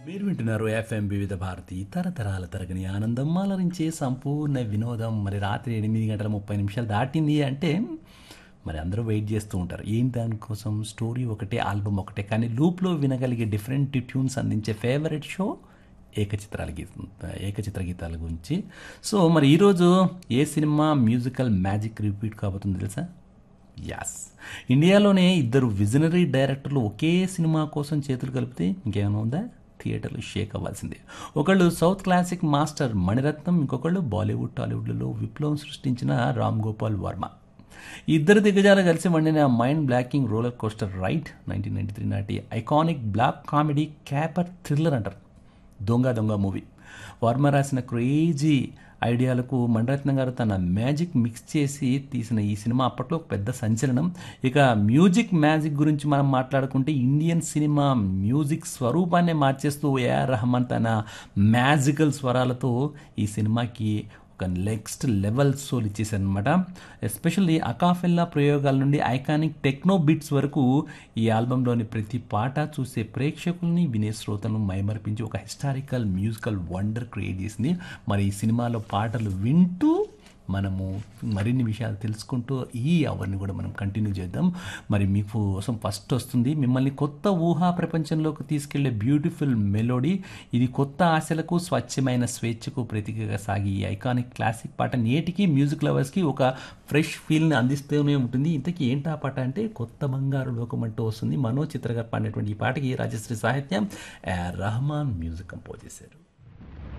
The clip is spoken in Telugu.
మీరు వింటున్నారు ఎఫ్ఎం వివిధ భారతి తరతరాల తరగని ఆనందం అలరించే సంపూర్ణ వినోదం మరి రాత్రి ఎనిమిది గంటల ముప్పై నిమిషాలు దాటింది అంటే మరి అందరూ వెయిట్ చేస్తూ ఉంటారు ఏంటి దానికోసం స్టోరీ ఒకటే ఆల్బమ్ ఒకటే కానీ లూప్లో వినగలిగే డిఫరెంట్ ట్యూన్స్ అందించే ఫేవరెట్ షో ఏకచిత్రాల గీత ఏకచిత్ర గీతాల గురించి సో మరి ఈరోజు ఏ సినిమా మ్యూజికల్ మ్యాజిక్ రిపీట్ కాబోతుందో తెలుసా యాస్ ఇండియాలోనే ఇద్దరు విజనరీ డైరెక్టర్లు ఒకే సినిమా కోసం చేతులు కలిపితే ఇంకేమైనా ఉందా థియేటర్లు షేక్ అవ్వాల్సిందే ఒకళ్ళు సౌత్ క్లాసిక్ మాస్టర్ మణిరత్నం ఇంకొకళ్ళు బాలీవుడ్ టాలీవుడ్లలో విప్లవం సృష్టించిన రామ్ గోపాల్ వర్మ ఈ ఇద్దరు దిగ్గజాలు కలిసి వండిన mind blocking roller coaster ride nineteen ninety three నాటి iconic black comedy caper thriller అంటారు దొంగ దొంగ మూవీ వర్మ రాసిన క్రేజీ ఐడియాలకు మణిరత్నం గారు తన మ్యాజిక్ మిక్స్ చేసి తీసిన ఈ సినిమా అప్పట్లో ఒక పెద్ద సంచలనం ఇక మ్యూజిక్ మ్యాజిక్ గురించి మనం మాట్లాడుకుంటే ఇండియన్ సినిమా మ్యూజిక్ స్వరూపాన్ని మార్చేస్తూ ఏఆర్ రెహమాన్ తన మ్యాజికల్ స్వరాలతో ఈ సినిమాకి ఒక నెక్స్ట్ లెవెల్ సోల్ ఇచ్చేసారనమాట ఎస్పెషల్లీ అకాఫెల్లా ప్రయోగాల నుండి ఐకానిక్ టెక్నో బిట్స్ వరకు ఈ ఆల్బంలోని ప్రతి పాట చూసే ప్రేక్షకుల్ని వినే శ్రోతలను మైమర్పించి ఒక హిస్టారికల్ మ్యూజికల్ వండర్ క్రియేట్ చేసింది మరి ఈ సినిమాలో పాటలు వింటూ మనము మరిన్ని విషయాలు తెలుసుకుంటూ ఈ అవర్ని కూడా మనం కంటిన్యూ చేద్దాం మరి మీకు కోసం ఫస్ట్ వస్తుంది మిమ్మల్ని కొత్త ఊహా ప్రపంచంలోకి తీసుకెళ్లే బ్యూటిఫుల్ మెలోడీ ఇది కొత్త ఆశలకు స్వచ్ఛమైన స్వేచ్ఛకు ప్రతీకగా సాగి ఈ ఐకానిక్ క్లాసిక్ పాట నేటికి మ్యూజిక్ లవర్స్కి ఒక ఫ్రెష్ ఫీల్ని అందిస్తూనే ఉంటుంది ఇంతకీ ఏంటి ఆ పాట అంటే కొత్త బంగారు లోకం అంటూ వస్తుంది మనో చిత్రగా పాడినటువంటి ఈ పాటకి రాజశ్రీ సాహిత్యం రహమాన్ మ్యూజిక్ కంపోజ్ చేశారు